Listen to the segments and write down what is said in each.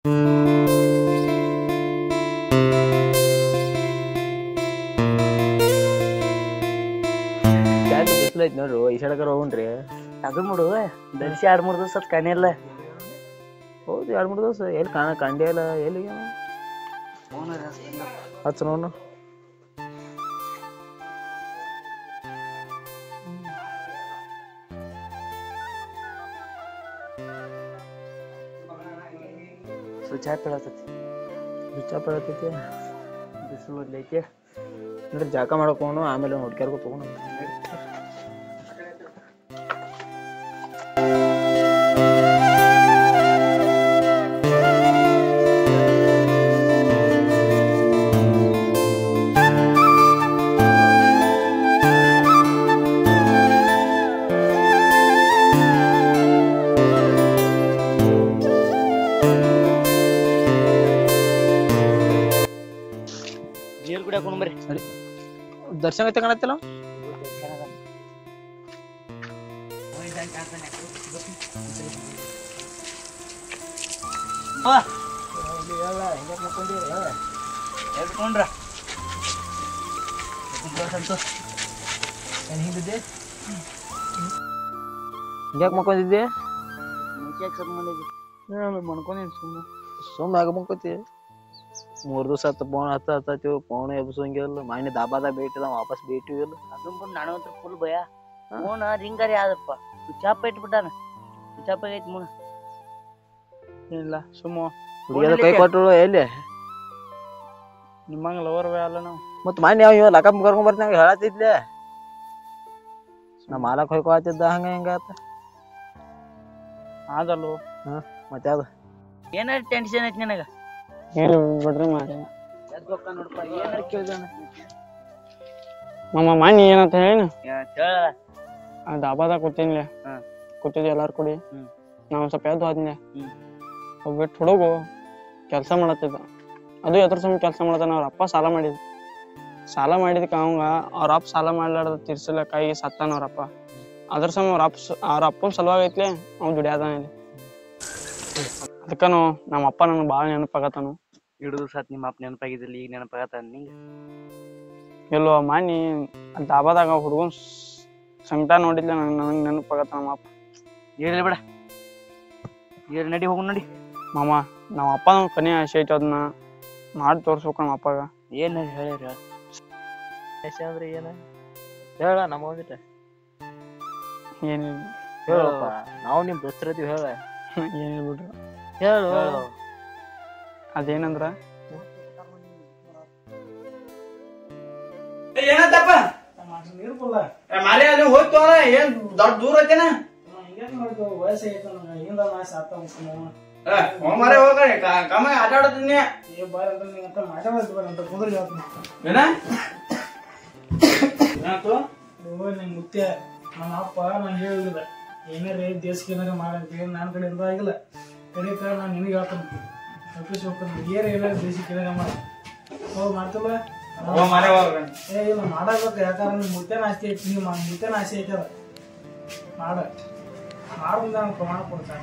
ಯಾಕೆ ಬಿಸಿಲು ಐತಿ ನೋಡ್ರಿ ಈ ಸೈಡಕರ ಹೋಗ್ರಿ ಅದು ಮುಡು ದರ್ಶಿ ಎರಡ್ ಮೂರ್ ದಿವಸ ಕಣಿಯಲ್ಲ ಹೌದು ಎರಡು ಮೂರು ದಿವಸ ಎಲ್ಲಿ ಕಾಣ ಕಂಡೇ ಇಲ್ಲ ಎಲ್ಲಿ ಹಚ್ಚ ನೋಡು ಸ್ವಿಚ್ ಆಫ್ ಹೇಳತೈತಿ ಬಿಚ್ಚಪ್ಪ ಹೇಳ್ತೈತಿ ಬಿಸಿಲು ಮೊದ್ಲೈತಿ ಅಂದ್ರೆ ಜಾಕ ಮಾಡ್ಕೊಂಡು ಆಮೇಲೆ ಹುಡ್ಕ್ಯಾರ್ಕೊ ತಗೊಂಡು ನೀರ್ ಕುಡಿಯಾಕ ಬರ್ರಿ ಸರಿ ದರ್ಶನ ಐತೆ ಕಾಣತ್ತಿಲ್ಲ ಎದ್ಕೊಂಡ್ರ ಹಿಂಗ್ಯಾಕೆ ಮಕ್ಕೊಂದಿದ್ದೆ ಮುಂಚೆಯಾಗ ಸ್ವಲ್ಪ ಮಾಡಿದ್ವಿ ಮಣ್ಕೊಂಡೇನಿ ಸುಮ್ಮನೆ ಸುಮ್ಮ ಯಾಕೆ ಮಕ್ಕೋತಿ ಮೂರ್ ದಿವಸ ಹತ್ತು ಫೋನ್ ಹತ್ತ ಹತ್ತತ್ತೀವಿ ಫೋನ್ ಎಬ್ಸಂಗಿಲ್ಲ ಮಾನ್ಯ ದಾಬಾದಾಗ ಭೇಟಿದ ವಾಪಸ್ ಭೇಟಿ ಇಲ್ಲ ಅದನ್ ಬಿಟ್ಟು ನಾನು ಹತ್ರ ಫುಲ್ ಭಯ ಫೋನ್ ರಿಂಗರಿ ಆದಪ್ಪ ಸ್ವಿಚ್ ಆಫ್ ಇಟ್ಬಿಟ್ಟಾನ ಸ್ವಿಚ್ ಆಫ್ ಆಗೈತಿ ಮೂನ ಇಲ್ಲ ಸುಮ್ಮ ಹುಡುಗಿಯದ ಕೈ ಕೊಟ್ಟರು ಎಲ್ಲಿ ನಿಮ್ಮಂಗ ಲವರ್ ಅಲ್ಲ ನಾವು ಮತ್ ಮಾನ್ಯ ಯಾವ ಇವ ಲಕಪ್ ಕರ್ಕೊಂಡ್ ಬರ್ತಾನ ಹೇಳತ್ತಿದ್ಲೆ ನಾ ಮಾಲಕ್ ಹೊಯ್ಕೊಳತಿದ್ದ ಹಂಗ ಹಿಂಗ ಆತ ಆದಲ್ಲು ಮತ್ತೆ ಯಾವ್ದು ಏನಾರ ಟೆನ್ಷನ್ ಐತಿ ನಿನಗ ಹೇಳಿ ಬಿಡ್ರಿ ಮಾರಿ ಎದ್ಕೊಕ್ಕ ನೋಡಪ್ಪ ಏನಾರ ಕೇಳ್ದಾನ ಮಮ್ಮ ಮಣ್ಣಿ ಏನಂತ ಹೇಳಿ ಹೇಳ ಆ ಡಾಬಾದಾಗ ಕೂತಿನ್ಲೆ ಹಾ. ಕೂತಿದ್ವಿ ಎಲ್ಲಾರು ಕೂಡಿ ಹ್ಮ್. ನಾವ್ ಒಂದ್ ಸ್ವಲ್ಪ ಎದ್ದು ಹೋದ್ನೆ ಹ್ಮ್. ಒಬ್ಬಿಟ್ಟು ಹುಡುಗು ಕೆಲಸ ಮಾಡತ್ತಿದ್ದ ಅದು ಎದ್ರ ಸಮ ಕೆಲಸ ಮಾಡತಾನ ಅವ್ರ ಅಪ್ಪ ಸಾಲ ಮಾಡಿದ್ ಸಾಲ ಮಾಡಿದಕ್ಕೆ ಅವಂಗ ಅವ್ರ ಅಪ್ಪ ಸಾಲ ಮಾಡ್ಲಾರ್ದ ತೀರ್ಸಲ ಕೈ ಸತ್ತಾನ ಅವ್ರ ಅಪ್ಪ ಅದ್ರ ಸಮ ಅವ್ರ ಅಪ್ಪ ಸ- ಅವ್ರ ಅಪ್ಪನ ಸಲುವಾಗಿ ಐತ್ಲೆ ಅವ್ನು ದುಡಿಯಾದಾನ ಇಲ್ಲಿ ಅದಕ್ಕನು ನಮ್ಮ ಅಪ್ಪ ನನ್ ಭಾಳ ನೆನಪಾಗತ್ತಾನು ಹಿಡಿದು ಸತ್ ನಿಮ್ಮ ಅಪ್ಪ ನೆನಪಾಗಿದ್ದಿಲ್ಲ ಈಗ ನೆನಪಾಗತ್ತ ನಿಂಗ ಎಲ್ಲೋ ಮಾನಿ ಅಲ್ಲಿ ಡಾಬಾದಾಗ ಹುಡುಗನ್ ಸಂಕಟ ನೋಡಿದ್ಲೆ ನಂಗೆ ನನಗೆ ನೆನಪಾಗತ್ತ ನಮ್ಮ ಅಪ್ಪ ಇರ್ಲಿ ಬಿಡ ಇರ್ ನಡಿ ಹೋಗು ನಡಿ ಮಾಮ ನಮ್ಮ ಅಪ್ಪ ನಮ್ಗೆ ಕೊನೆ ಆಸೆ ಐತೆ ಅದನ್ನ ಮಾಡಿ ತೋರ್ಸ್ಬೇಕು ನಮ್ಮ ಅಪ್ಪಗ ಏನ್ ಹೇಳಿರ ಎಷ್ಟ್ ಅಂದ್ರೆ ಏನ ಹೇಳ ನಮ್ಮ ಒಂದಿಟ ಏನಿಲ್ಲ ಹೇಳಪ್ಪ ನಾವು ನಿಮ್ ದೋಸ್ತರದೀವಿ ಹೇಳ ಏನಿಲ್ಲ ಬಿಡ್ರಿ ಹೇಳು ಅದೇನಂದ್ರ ಏನಂತಪ್ಪ ಮಾರಿ ಅಲ್ಲಿ ಹೋಯ್ತು ಏನ್ ದೊಡ್ಡ ದೂರ ಐತೇನ ಮಾರೇ ಹೋಗ ಕಮ್ಮ ಆಟ ಆಡತೀನಿ ಏನ ಏನಾಯ್ತು ಮುತ್ಯ ನಮ್ಮ ಅಪ್ಪ ನಾನು ಹೇಳಿಲ್ಲ ಏನಾರ ದೇಶಕ್ಕೆ ಏನಾರ ಮಾಡಂತ ನನ್ನ ಕಡೆಯಿಂದ ಆಗಿಲ್ಲ ಕಡಿಕ ನಾನು ನಿನಗೆ ಹೇಳ್ತಾನೆ ಆಫೀಸ್ ಹೋಗ್ತಾನೆ ಏರ್ ಏನಾರ ದೇಶಕ್ಕೆ ಏನಾರ ಮಾಡ ಹೋಗಿ ಮಾಡ್ತಿಲ್ಲ ಹೋಗ್ ಮಾರೇ ಹೋಗ ಏ ಇಲ್ಲ ಮಾಡಬೇಕು ಯಾಕಂದ್ರೆ ನಿಮ್ಮ ಮುತ್ಯನ ಆಸ್ತಿ ಐತಿ ನಿಮ್ಮ ಮುತ್ಯನ ಆಸೆ ಐತದ ಮಾಡ ಮಾಡಿದ ನಾನು ಪ್ರಮಾಣ ಕೊಡ್ತಾನೆ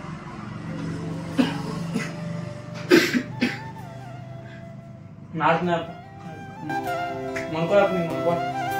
ಮಾಡ್ತೀನಿ ಮನ್ಕೊಳಕ್ ನೀನ್ ಮನ್ಕೊ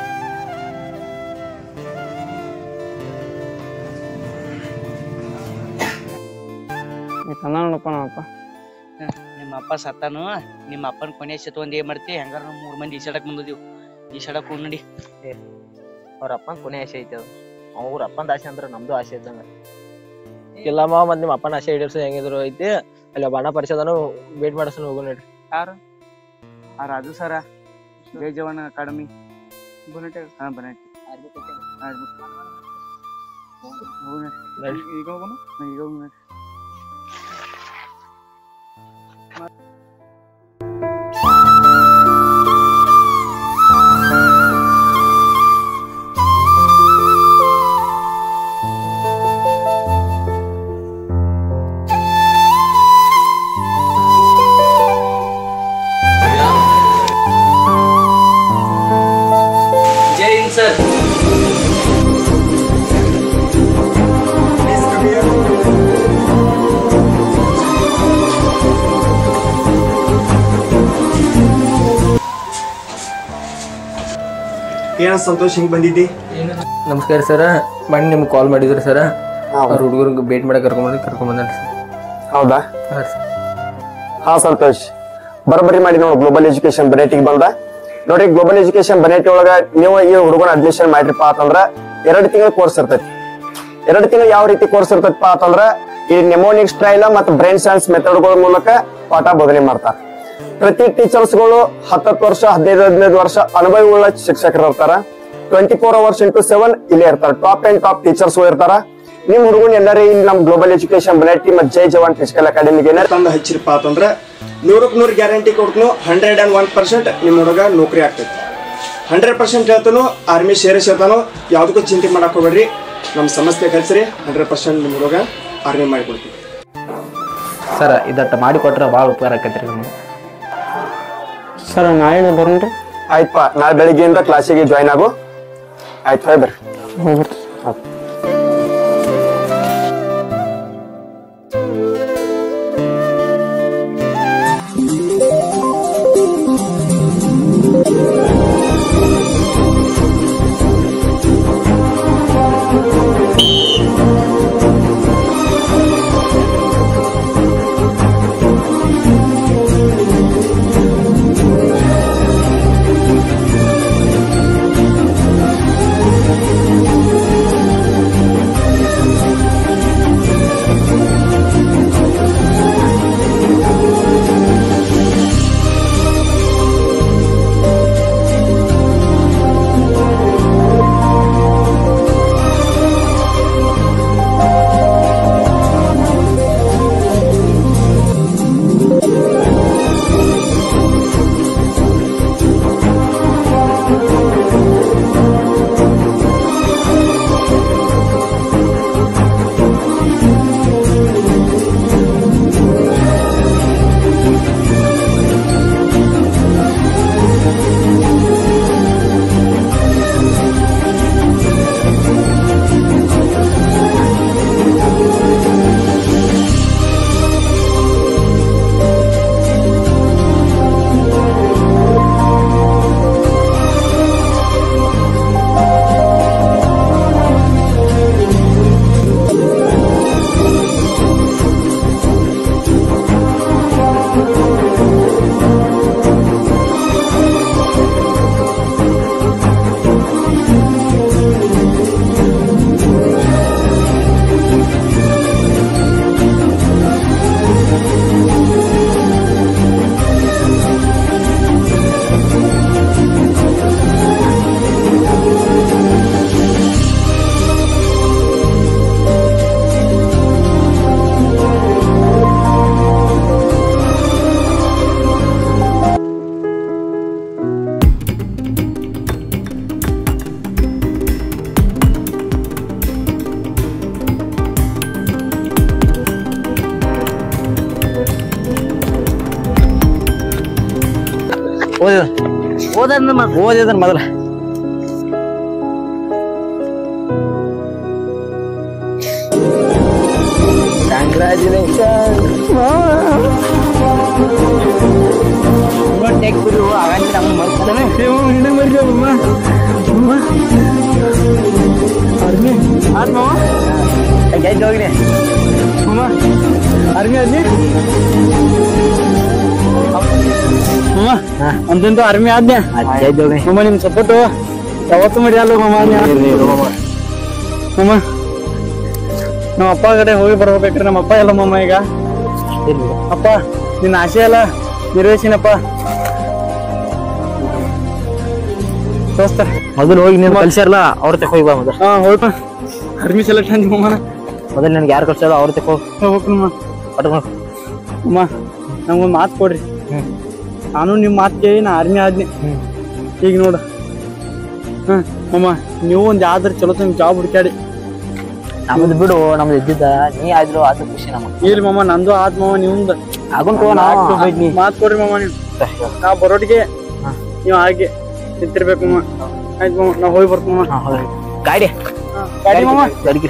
ನೀ ತಂದ ನೋಡಪ್ಪ ನಮ್ಮ ಅಪ್ಪ ನಿಮ್ಮ ಅಪ್ಪ ಸತ್ತಾನು ನಿಮ್ಮ ಅಪ್ಪನ ಕೊನೆ ಸತ್ ಒಂದ್ ಏನ್ ಮಾಡ್ತಿ ಹೆಂಗಾರ ನಾವ್ ಮೂರ್ ಮಂದಿ ಈ ಸಡಕ್ ಬಂದಿದ್ದೀವಿ ಈ ಸಡಕ್ ಹೋಗ್ ನಡಿ ಅವ್ರ ಅಪ್ಪನ ಕೊನೆ ಆಸೆ ಐತೆ ಅದು ಅವ್ರ ಅಪ್ಪನ ಆಸೆ ಅಂದ್ರೆ ನಮ್ದು ಆಸೆ ಇದ್ದಂಗ ಇಲ್ಲಮ್ಮ ಮತ್ ನಿಮ್ಮ ಅಪ್ಪನ ಆಸೆ ಈಡೇರ್ಸ ಹೆಂಗಿದ್ರು ಐತಿ ಅಲ್ಲಿ ಬಣ್ಣ ಪರಿಷದನು ಭೇಟಿ ಮಾಡಸನ ಹೋಗು ನಡ್ರಿ ಯಾರು ಆ ರಾಜು ಸರ ಬೇಜವನ ಅಕಾಡೆಮಿ ಬನಟೆ ಹಾ ಬನಟೆ ನಡ್ರಿ ಈಗ ಹೋಗೋಣ ಈಗ ಹೋಗೋಣ ಜೈ ಹಿಂದ್ ಸರ್ ಏನ ಸಂತೋಷ್ ಹಿಂಗ್ ಬಂದಿದ್ದಿ ನಮಸ್ಕಾರ ಸರ್ ಮಣ್ಣು ನಿಮ್ಗೆ ಕಾಲ್ ಮಾಡಿದ್ರಿ ಸರ್ ಅವ್ರ ಹುಡುಗರಿಗೆ ಭೇಟಿ ಮಾಡಕ್ಕೆ ಕರ್ಕೊಂಬಂದು ಕರ್ಕೊಂಡ್ ಬಂದ್ರಿ ಸರ್ ಹೌದಾ ಹಾಂ ಸರ್ ಹಾ ಸಂತೋಷ್ ಬರೋಬ್ಬರಿ ಮಾಡಿ ನೋಡಿ ಗ್ಲೋಬಲ್ ಎಜುಕೇಶನ್ ಬನೇಟಿಗೆ ಬಂದ ನೋಡ್ರಿ ಗ್ಲೋಬಲ್ ಎಜುಕೇಶನ್ ಬನೇಟಿ ಒಳಗ ನೀವು ಈ ಹುಡುಗನ ಅಡ್ಮಿಷನ್ ಮಾಡ್ರಿಪ್ಪ ಅಂತಂದ್ರ ಎರಡು ತಿಂಗಳ ಕೋರ್ಸ್ ಇರ್ತೈತಿ ಎರಡು ತಿಂಗಳು ಯಾವ ರೀತಿ ಕೋರ್ಸ್ ಇರ್ತೈತಪ್ಪ ಅಂತಂದ್ರ ಈ ನೆಮೋನಿಕ್ ಸ್ಟೈಲ್ ಮತ್ತು ಬ್ರೈನ್ ಸೈನ್ಸ್ ಮೆಥಡ್ಗಳ ಮೂಲಕ ಪಾಠ ಬೋಧನೆ ಮಾಡ್ತಾರ ಪ್ರತಿ ಟೀಚರ್ಸ್ಗಳು ಹತ್ತತ್ತು ವರ್ಷ ಹದಿನೈದು ಹದಿನೈದು ವರ್ಷ ಅನುಭವವುಳ್ಳ ಶಿಕ್ಷಕರು ಇರ್ತಾರ twenty four hours into seven ಇಲ್ಲೇ ಇರ್ತಾರ ಟಾಪ್ ಅಂಡ್ ಟಾಪ್ ಟೀಚರ್ಸ್ ಇರ್ತಾರ ನಿಮ್ ಹುಡುಗನ್ ಎಲ್ಲರೂ ಇಲ್ಲಿ ನಮ್ ಗ್ಲೋಬಲ್ ಎಜುಕೇಶನ್ ಬನೇಟಿ ಮತ್ತು ಜೈ ಜವಾನ್ ಫಿಸಿಕಲ್ ಅಕಾಡೆಮಿಗೆ ಏನಾರ ತಂದು ಹಚ್ಚಿರಪ್ಪ ಅಂತಂದ್ರ ನೂರಕ್ ನೂರು ಗ್ಯಾರಂಟಿ ಕೊಡ್ತನು ಹಂಡ್ರೆಡ್ ಅಂಡ್ ಒನ್ ಪರ್ಸೆಂಟ್ ನಿಮ್ಮ ಹುಡುಗ ನೌಕರಿ ಆಗ್ತೈತಿ ಹಂಡ್ರೆಡ್ ಪರ್ಸೆಂಟ್ ಹೇಳ್ತಾನು ಆರ್ಮಿ ಸೇರಿಸಿ ಹೇಳ್ತಾನು ಯಾವ್ದಕ್ಕೂ ಚಿಂತೆ ಮಾಡಕ್ ಹೋಗ್ಬೇಡ್ರಿ ನಮ್ಮ ಸಮಸ್ಯೆ ಕಲ್ಸ್ರಿ ಹಂಡ್ರೆಡ್ ಪರ್ಸೆಂಟ್ ನಿಮ್ಮ ಹುಡುಗ ಆರ್ಮಿ ಮಾಡಿಕೊಡ್ತೀವಿ ಸರ್ ಇದಟ್ಟು ಮಾಡಿ ಕೊಟ್ರೆ ಭಾಳ ಉಪಕಾರ ಆಕೈತ್ರಿ ನಮ್ಗೆ ಸರ್ ನಾಳೆ ಬರೋಣ್ರಿ ಆಯ್ತಪ್ಪ ನಾಳೆ ಬೆಳಿಗ್ಗೆಯಿಂದ ಕ್ಲಾಸಿಗೆ ಜಾಯ್ನ್ ಆಗು ಆಯ್ತು ಹೋಯ್ ಬರ್ರಿ ಹೋಗ್ಬರ್ರಿ ಓದಿದ ಓದನ್ನ ಓದಿದನ್ ಮೊದಲ ಕಂಗ್ರಾಚುಲೇಷನ್ ಟೆಕ್ ಬಿಡು ಆಗಂತ ನಮ್ಮ ಮರ್ತಾನೆ ಜೈತ್ ಹೋಗ್ರಿ ಆರ್ಮಿ ಅಲ್ಲಿ ಅಂತಂದು ಆರ್ಮಿ ಆದ್ನೆ ಜೈತ್ ಹೋಗ್ರಿ ಮಮ್ಮ ನಿಮ್ ಸಪೋರ್ಟ್ ಯಾವತ್ತು ಮಾಡಿ ಅಲ್ಲ ಮಮ್ಮ ಮಮ್ಮ ನಮ್ಮ ಅಪ್ಪ ಕಡೆ ಹೋಗಿ ಬರ್ಬೇಕ್ರಿ ನಮ್ಮ ಅಪ್ಪ ಎಲ್ಲ ಮಮ್ಮ ಈಗ ಅಪ್ಪ ನಿನ್ನ ಆಸೆ ಎಲ್ಲ ನಿರ್ವೇಶಿನಪ್ಪ ದೋಸ್ತ ಮೊದಲು ಹೋಗಿ ನೀನು ಕಲ್ಸ್ಯಾರಲ್ಲ ಅವ್ರ ತಕ ಹೋಗಿ ಬಾ ಮೊದಲು ಹಾ ಹೋಗ್ಪ ಆರ್ಮಿ ಸೆಲೆಕ್ಟ್ ಅಂದಿ ಮಮ್ಮನ ಮೊದಲು ನಿನ್ಗೆ ಯಾರು ಕಲ್ಸ್ಯಾರ ಅವ್ರ ತಕ ಹೋಗಿ ಹೋಗ್ಬೇಕು ನಮ್ಮ ಪಟ್ಕೊಂಡು ಅಮ್ಮ ನಮ್ಗೊಂದು ಮಾತು ಕೊಡ್ರಿ ನಾನು ನಿಮ್ಮ ಮಾತು ಕೇಳಿ ನಾ ಆರ್ಮಿ ಆದ್ನಿ ಈಗ ನೋಡು ಹ್ಮ್ ಅಮ್ಮ ನೀವು ಒಂದ್ ಯಾವ್ದಾರು ಚಲೋ ತಂಗ ಜಾಬ್ ಹುಡ್ಕ್ಯಾಡಿ ನಮ್ದು ಬಿಡು ನಮ್ದು ಇದ್ದಿದ್ದ ನೀ ಆದ್ರು ಅದು ಖುಷಿ ನಮಗ್ ಇಲ್ಲಿ ಮಮ್ಮ ನಂದು ಆದ್ ಮಾವ ನಿಮ್ದು ಆಗುಂಟು ನಾವು ಮಾತು ಕೊಡ್ರಿ ಮಮ್ಮ ನೀವು ನಾ ಬರೋಟಿಗೆ ನೀವು ಹಾಗೆ ನಿಂತಿರ್ಬೇಕು ಮಮ್ಮ ಆಯ್ತು ಮಮ್ಮ ನಾ ಹೋಗಿ ಬರ್ತೀನಿ ಮಮ್ಮ ಗಾಡಿ ಗಾಡಿ ಮಮ್ಮ ಗಾಡಿಗೆ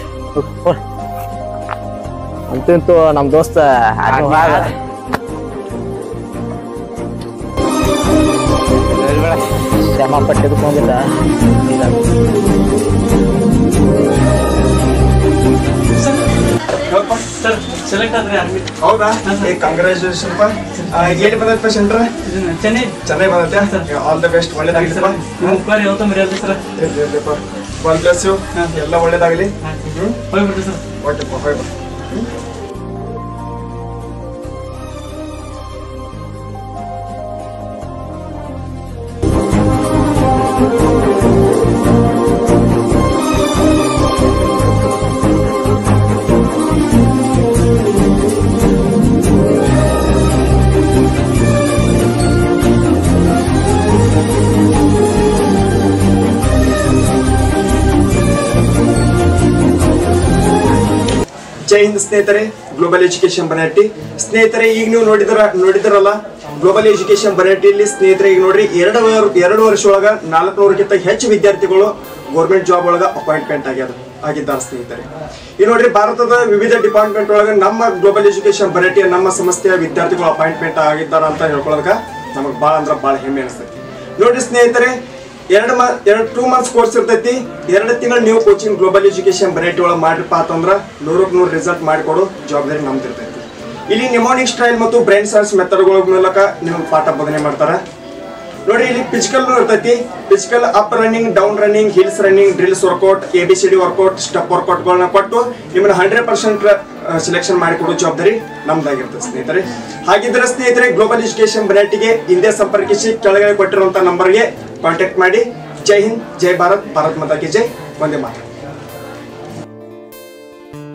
ಅಂತೂ ಇಂತೂ ನಮ್ ದೋಸ್ತ ಆರ್ಮಿ ಹೋದ. ತಮ್ಮ ಅಪ್ಪ ತೆಗೆದುಕೊಂಡಿದ್ದ ಸರ್ ಸೆಲೆಕ್ಟ್ ಆದ್ರೆ ಆರ್ಮಿ ಹೌದಾ ಏ ಕಂಗ್ರ್ಯಾಚುಲೇಷನ್ ಪಾ ಎಲ್ಲಿ ಬಂದೈತೆ ಸೆಂಟ್ರ್ ಚೆನ್ನೈ ಚೆನ್ನಾಗಿ ಬಂದೈತೆ ಆಲ್ ದ ಬೆಸ್ಟ್ ಒಳ್ಳೇದಾಗಿಲ್ಲಪ್ಪ ನಿಮ್ಮ ಉಪ್ಪಾರಿ ಯಾವತ್ತ ಮರ್ಯಾದೆ ಸರ್ ಒನ್ ಪ್ಲಸ್ ಯು ಎಲ್ಲ ಒಳ್ಳೇದಾಗಲಿ ಹೋಗ್ಬಿಡ್ರಿ ಸರ್ ಓಕೆಪ್ಪ ಹೋಯ್ ಬಾ ಜೈ ಹಿಂದ್ ಸ್ನೇಹಿತರೆ ಗ್ಲೋಬಲ್ ಎಜುಕೇಶನ್ ಬನಾಟಿ ಸ್ನೇಹಿತರೆ ಈಗ ನೀವು ನೋಡಿದ್ರ ನೋಡಿದ್ರಲ್ಲ ಗ್ಲೋಬಲ್ ಎಜುಕೇಶನ್ ಬನಾಟಿಯಲ್ಲಿ ಸ್ನೇಹಿತರೆ ಈಗ ನೋಡ್ರಿ ಎರಡು ವರ್- ಎರಡು ವರ್ಷ ಒಳಗ ನಾಲ್ಕುನೂರಕ್ಕಿಂತ ಹೆಚ್ಚು ವಿದ್ಯಾರ್ಥಿಗಳು ಗೌರ್ಮೆಂಟ್ ಜಾಬ್ ಒಳಗ ಅಪಾಯಿಂಟ್ಮೆಂಟ್ ಆಗ್ಯಾರ ಆಗಿದ್ದಾರೆ ಸ್ನೇಹಿತರೆ ಈಗ ನೋಡ್ರಿ ಭಾರತದ ವಿವಿಧ ಡಿಪಾರ್ಟ್ಮೆಂಟ್ ಒಳಗ ನಮ್ಮ ಗ್ಲೋಬಲ್ ಎಜುಕೇಶನ್ ಬನಾಟಿಯ ನಮ್ಮ ಸಂಸ್ಥೆಯ ವಿದ್ಯಾರ್ಥಿಗಳು ಅಪಾಯಿಂಟ್ಮೆಂಟ್ ಆಗಿದ್ದಾರ ಅಂತ ಹೇಳ್ಕೊಳ್ಳೋದಕ್ಕ ನಮಗ್ ಬಾಳ ಅಂದ್ರ ಬಾಳ ಹೆಮ್ಮೆ ಅನಿಸ್ತೈತಿ ನೋಡ್ರಿ ಸ್ನೇಹಿತರೆ ಎರಡು ಮ ಎರಡು ಟೂ ಮಂತ್ಸ್ ಕೋರ್ಸ್ ಇರ್ತೈತಿ ಎರಡು ತಿಂಗಳು ನೀವು ಕೋಚಿಂಗ್ ಗ್ಲೋಬಲ್ ಎಜುಕೇಶನ್ ವೆರೈಟಿ ಒಳಗೆ ಮಾಡಿರಪ್ಪ ಅಂತಂದ್ರೆ ನೂರಕ್ಕೆ ನೂರು ರಿಸಲ್ಟ್ ಮಾಡಿಕೊಡು ಜವಾಬ್ದಾರಿ ನಮ್ದು ಇರ್ತೈತಿ ಇಲ್ಲಿ ನಿಮೋನಿಕ್ ಸ್ಟೈಲ್ ಮತ್ತು ಬ್ರೈನ್ ಸೈನ್ಸ್ ಮೆಥಡ್ಗಳ ಮೂಲಕ ನಿಮ್ಗೆ ಪಾಠ ಬೋಧನೆ ಮಾಡ್ತಾರೆ ನೋಡ್ರಿ ಇಲ್ಲಿ ಫಿಸಿಕಲ್ ಇರ್ತೈತಿ physical up running down running hills running drills workout A B C D workout step ವರ್ಕೌಟ್ಗಳನ್ನ ಕೊಟ್ಟು ನಿಮ್ಮನ್ನ ಹಂಡ್ರೆಡ್ ಪರ್ಸೆಂಟ್ ಸೆಲೆಕ್ಷನ್ ಮಾಡಿಕೊಡೋ ಜವಾಬ್ದಾರಿ ನಮ್ದಾಗಿರ್ತದೆ ಸ್ನೇಹಿತರೆ ಹಾಗಿದ್ರೆ ಸ್ನೇಹಿತರೆ ಗ್ಲೋಬಲ್ ಎಜುಕೇಶನ್ ವೆರೈಟಿಗೆ ಹಿಂದೆ ಸಂಪರ್ಕಿಸಿ ಕೆಳಗಡೆ ಕೊಟ್ಟಿರುವಂತ ನಂಬರ್ಗೆ ಕಾಂಟ್ಯಾಕ್ಟ್ ಮಾಡಿ ಜೈ ಹಿಂದ್ ಜೈ ಭಾರತ್ ಭಾರತ್ ಮಾತಾ ಕಿ ಜೈ ಒಂದೇ ಮಾತು